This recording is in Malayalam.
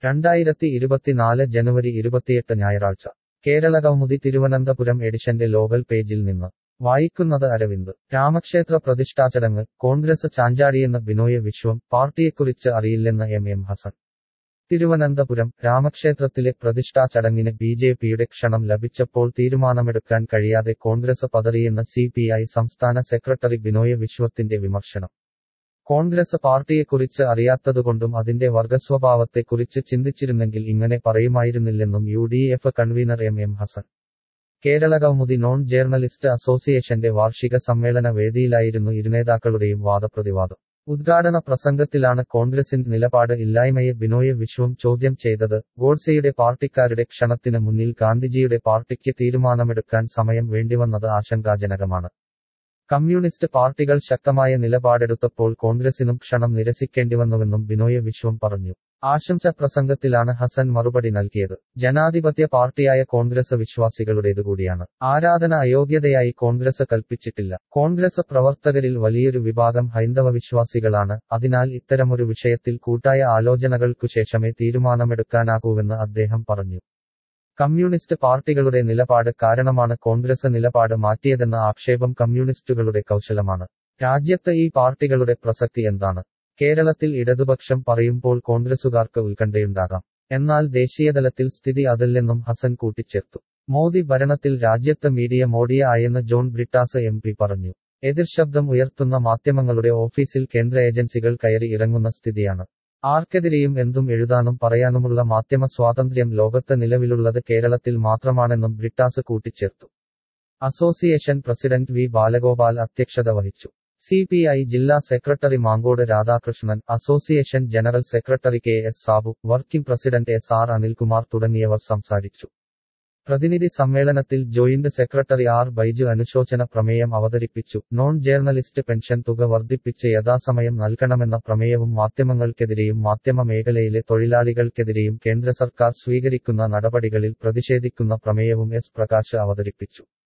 രണ്ടായിരത്തി ഇരുപത്തിനാല് ജനുവരി ഇരുപത്തിയെട്ട് ഞായറാഴ്ച കേരള കൗമുദി തിരുവനന്തപുരം എഡിഷന്റെ ലോകൽ പേജിൽ നിന്ന് വായിക്കുന്നത് അരവിന്ദ് രാമക്ഷേത്ര പ്രതിഷ്ഠാചടങ്ങ് കോൺഗ്രസ് ചാഞ്ചാടിയെന്ന് ബിനോയ് വിശ്വം പാർട്ടിയെക്കുറിച്ച് അറിയില്ലെന്ന് എം എം ഹസൻ തിരുവനന്തപുരം രാമക്ഷേത്രത്തിലെ പ്രതിഷ്ഠാ ചടങ്ങിന് ബി ജെ പിയുടെ ക്ഷണം ലഭിച്ചപ്പോൾ തീരുമാനമെടുക്കാൻ കഴിയാതെ കോൺഗ്രസ് പതറിയെന്ന് സി പി ഐ സംസ്ഥാന സെക്രട്ടറി ബിനോയ് വിശ്വത്തിന്റെ വിമർശനം കോൺഗ്രസ് പാർട്ടിയെക്കുറിച്ച് അറിയാത്തതുകൊണ്ടും അതിന്റെ വർഗസ്വഭാവത്തെക്കുറിച്ച് ചിന്തിച്ചിരുന്നെങ്കിൽ ഇങ്ങനെ പറയുമായിരുന്നില്ലെന്നും U D F convener M M Hassan Kerala Kaumudi non journalist അസോസിയേഷന്റെ വാർഷിക സമ്മേളന വേദിയിലായിരുന്നു ഇരുനേതാക്കളുടെയും വാദപ്രതിവാദം ഉദ്ഘാടന പ്രസംഗത്തിലാണ് കോൺഗ്രസിന്റെ നിലപാട് ഇല്ലായ്മയെ ബിനോയ് വിശ്വം ചോദ്യം ചെയ്തത് ഗോഡ്സെയുടെ പാർട്ടിക്കാരുടെ ക്ഷണത്തിന് മുന്നിൽ ഗാന്ധിജിയുടെ പാർട്ടിക്ക് തീരുമാനമെടുക്കാൻ സമയം വേണ്ടിവന്നത് ആശങ്കാജനകമാണ് കമ്മ്യൂണിസ്റ്റ് പാർട്ടികൾ ശക്തമായ നിലപാടെടുത്തപ്പോൾ കോൺഗ്രസിനും ക്ഷണം നിരസിക്കേണ്ടിവന്നുവെന്നും ബിനോയ് വിശ്വം പറഞ്ഞു ആശംസ പ്രസംഗത്തിലാണ് ഹസൻ മറുപടി നൽകിയത് ജനാധിപത്യ പാർട്ടിയായ കോൺഗ്രസ് വിശ്വാസികളുടേതുകൂടിയാണ് ആരാധന അയോഗ്യതയായി കോൺഗ്രസ് കൽപ്പിച്ചിട്ടില്ല കോൺഗ്രസ് പ്രവർത്തകരിൽ വലിയൊരു വിഭാഗം ഹൈന്ദവ വിശ്വാസികളാണ് അതിനാൽ ഇത്തരമൊരു വിഷയത്തിൽ കൂട്ടായ ആലോചനകൾക്കു ശേഷമേ തീരുമാനമെടുക്കാനാകൂവെന്ന് അദ്ദേഹം പറഞ്ഞു കമ്മ്യൂണിസ്റ്റ് പാർട്ടികളുടെ നിലപാട് കാരണമാണ് കോൺഗ്രസ് നിലപാട് മാറ്റിയതെന്ന ആക്ഷേപം കമ്മ്യൂണിസ്റ്റുകളുടെ കൗശലമാണ് രാജ്യത്ത് ഈ പാർട്ടികളുടെ പ്രസക്തി എന്താണ് കേരളത്തിൽ ഇടതുപക്ഷം പറയുമ്പോൾ കോൺഗ്രസുകാർക്ക് ഉത്കണ്ഠയുണ്ടാകാം എന്നാൽ ദേശീയതലത്തിൽ സ്ഥിതി അതല്ലെന്നും ഹസൻ കൂട്ടിച്ചേർത്തു മോദി ഭരണത്തിൽ രാജ്യത്ത് മീഡിയ മോഡിയ ആയെന്ന് ജോൺ ബ്രിട്ടാസ് എം പി പറഞ്ഞു എതിർശബ്ദം ഉയർത്തുന്ന മാധ്യമങ്ങളുടെ ഓഫീസിൽ കേന്ദ്ര ഏജൻസികൾ കയറി ഇറങ്ങുന്ന സ്ഥിതിയാണ് ആർക്കെതിരെയും എന്തും എഴുതാനും പറയാനുമുള്ള മാധ്യമ സ്വാതന്ത്ര്യം ലോകത്ത് നിലവിലുള്ളത് കേരളത്തിൽ മാത്രമാണെന്നും ബ്രിട്ടാസ് കൂട്ടിച്ചേർത്തു അസോസിയേഷൻ പ്രസിഡന്റ് വി ബാലഗോപാൽ അധ്യക്ഷത വഹിച്ചു സി പി ഐ ജില്ലാ secretary Mankode Radhakrishnan association general secretary K S Sabu working president S R Anilkumar തുടങ്ങിയവർ സംസാരിച്ചു പ്രതിനിധി സമ്മേളനത്തിൽ ജോയിന്റ് സെക്രട്ടറി ആർ ബൈജു അനുശോചന പ്രമേയം അവതരിപ്പിച്ചു നോൺ ജേർണലിസ്റ്റ് പെൻഷൻ തുക വർദ്ധിപ്പിച്ച് യഥാസമയം നൽകണമെന്ന പ്രമേയവും മാധ്യമങ്ങൾക്കെതിരെയും മാധ്യമ മേഖലയിലെ തൊഴിലാളികൾക്കെതിരെയും കേന്ദ്ര സർക്കാർ സ്വീകരിക്കുന്ന നടപടികളിൽ പ്രതിഷേധിക്കുന്ന പ്രമേയവും എസ് പ്രകാശ് അവതരിപ്പിച്ചു